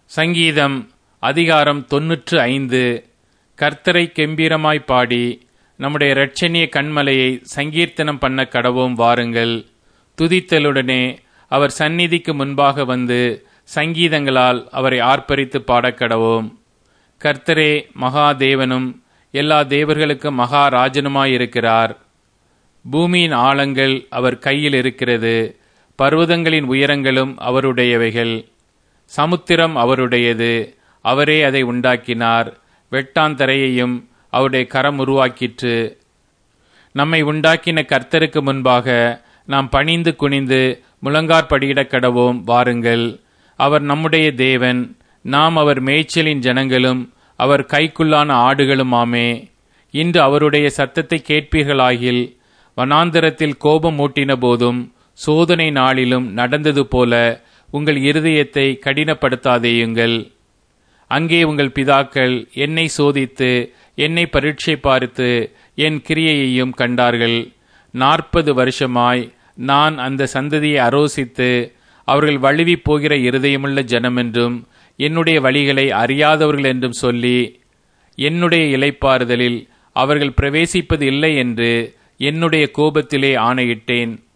சங்கீதம் அதிகாரம் தொன்னூற்று ஐந்து கர்த்தரை கெம்பீரமாய் பாடி நம்முடைய இரட்சணிய கண்மலையை சங்கீர்த்தனம் பண்ண கடவோம் வாருங்கள் துதித்தலுடனே அவர் சந்நிதிக்கு முன்பாக வந்து சங்கீதங்களால் அவரை ஆர்ப்பரித்து பாடக்கடவோம் கர்த்தரே மகாதேவனும் எல்லா தேவர்களுக்கும் மகாராஜனுமாயிருக்கிறார் பூமியின் ஆழங்கள் அவர் கையில் இருக்கிறது பர்வதங்களின் உயரங்களும் அவருடையவைகள் சமுத்திரம் அவருடையது அவரே அதை உண்டாக்கினார் வெட்டாந்தரையையும் அவருடைய கரம் உருவாக்கிற்று நம்மை உண்டாக்கின கர்த்தருக்கு முன்பாக நாம் பணிந்து குனிந்து முழங்கார்படியிடக் கடவோம் வாருங்கள் அவர் நம்முடைய தேவன் நாம் அவர் மேய்ச்சலின் ஜனங்களும் அவர் கைக்குள்ளான ஆடுகளுமாமே இன்று அவருடைய சத்தத்தை கேட்பீர்களாகில் வனாந்தரத்தில் கோபம் மூட்டின போதும் சோதனை நாளிலும் நடந்தது போல உங்கள் இருதயத்தை கடினப்படுத்தாதேயுங்கள் அங்கே உங்கள் பிதாக்கள் என்னை சோதித்து என்னை பரீட்சை பார்த்து என் கிரியையையும் கண்டார்கள் நாற்பது வருஷமாய் நான் அந்த சந்ததியை அரோசித்து அவர்கள் வழுவி போகிற இருதயமுள்ள ஜனமென்றும் என்னுடைய வழிகளை அறியாதவர்கள் என்றும் சொல்லி என்னுடைய இலைப்பாறுதலில் அவர்கள் பிரவேசிப்பது இல்லை என்று என்னுடைய கோபத்திலே ஆணையிட்டேன்